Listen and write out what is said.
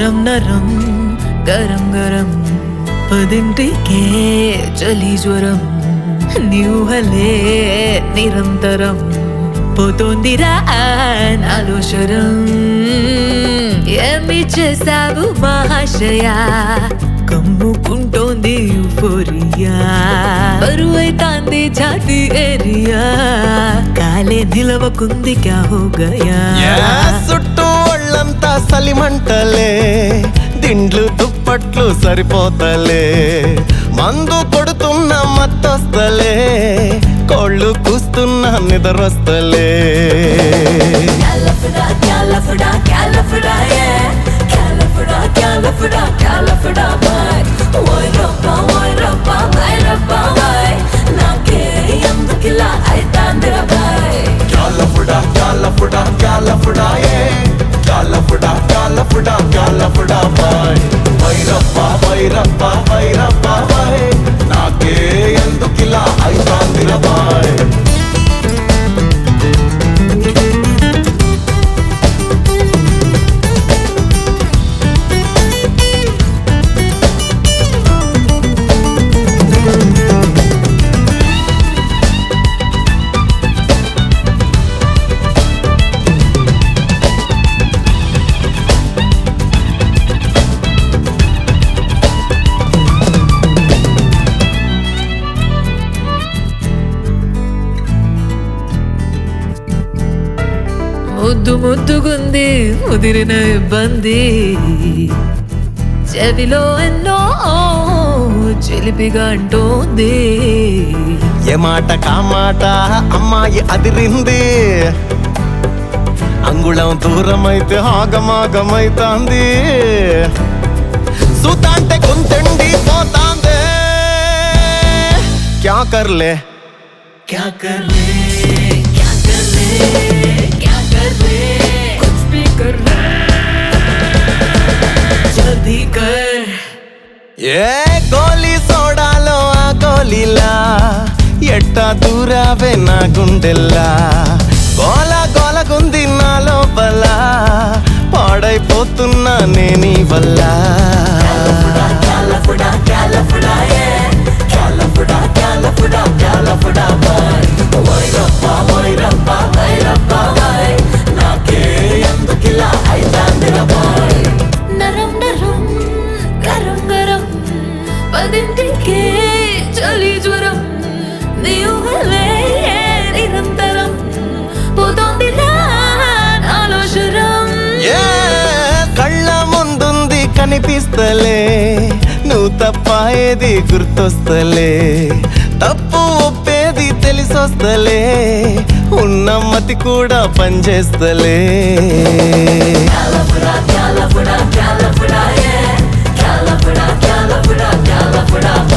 నరం నరం గరం గరం పదింటికే చలి జ్వరం నీవుహలే నిరంతరం పోతోందిరా నాలో శరం ఏమి చేసావు మహాశయా కమ్ముకుంటోంది యూఫోరియా బరువైతాంది ఛాతి ఏరియా కాలే నిలవకుంది క్యా హో గయా చుట్టూ ఒళ్ళంతా సలిమంటలే దిండ్లు దుప్పట్లు సరిపోతలే మందు కొడుతున్న మత్తొస్తలే కోళ్ళు కూస్తున్న నిద్రొస్తలే Calafra, calafra, calafra, yeah. Calafra, calafra, calafra, boy. Oi, rappa, oi, rappa, oi, rappa, boy. నాకే ఎందుకిలా అయితాందిరా boy. క్యాలఫుడా క్యాలఫుడా క్యాలఫుడా ఏ క్యాలఫుడా క్యాలఫుడా క్యాలఫుడా బాయ్ వైరప్ప వైరప్ప వైరప్ప బాయ్ నాకే ఎందుకిలా అయితాందిర బాయ్ ముద్దు ముద్దుగుంది ముదిరిన ఇబ్బంది చెవిలో ఎన్నో చిలిపిగా అంటోంది ఏ మాట కామాట అమ్మాయి అదిరింది అంగుళం దూరమైతే ఆగమాగమైతాంది సుతాంటే గుంతండి పోతాందే క్యా కర్లే क्या कर ले क्या कर ले क्या कर ले कुछ भी कर ले जल्दी कर ఏ గోలీ సోడాలో ఆ గోలీలా ఎట్టా దూరావే నా గుండెల్లా గోల గోలగుంది నా లోపల పాడైపోతున్నా నేనీ వల్ల Calafra, calafra, yeah. Calafra, calafra, calafra, boy. Oi, rappa, oi, rappa, oi, rappa, boy. నాకే ఎందుకిలా అయితాందిరా boy. నరం నరం గరం గరం పదింటికే చలి జ్వరం నీవులే నిరంతరం పోతోంది నాలో శరం ఏ కళ్ళ ముందుంది కనిపిస్తలే నువ్వు తప్ప ఏది గుర్తొస్తలే తప్పు ఒప్పేది తెలిసొస్తలే ఉన్న మతి కూడా పనిచేస్తలే Calafra, calafra, calafra, yeah. Calafra, calafra, calafra,